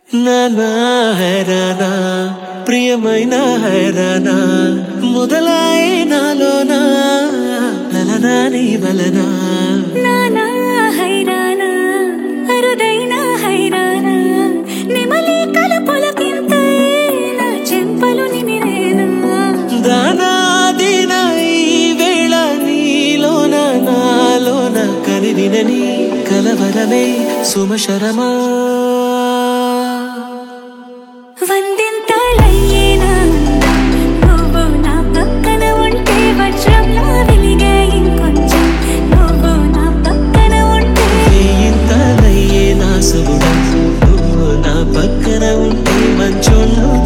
నానా హైరానా ప్రియమైన హైరానా మొదలాయి నాలోనా నలనా నీ వలనా నానా హైరానా అరుదైన హైరానా నిమలి కలుపులకింతై నా చెంపలు నిమిరేనా దానాదిన ఈ వేళ నీలోన నాలోన కరిగినని కలవరమే సుమశరమా వందింతలయ్యేనా నువ్వు నా పక్కన ఉంటే వజ్రంలా వెలిగే ఇంకొంచెం నువ్వు నా పక్కన ఉంటే ఇంతలయ్యే నా సుగుణం నువ్వు నా పక్కన ఉంటే మంచోళ్ళు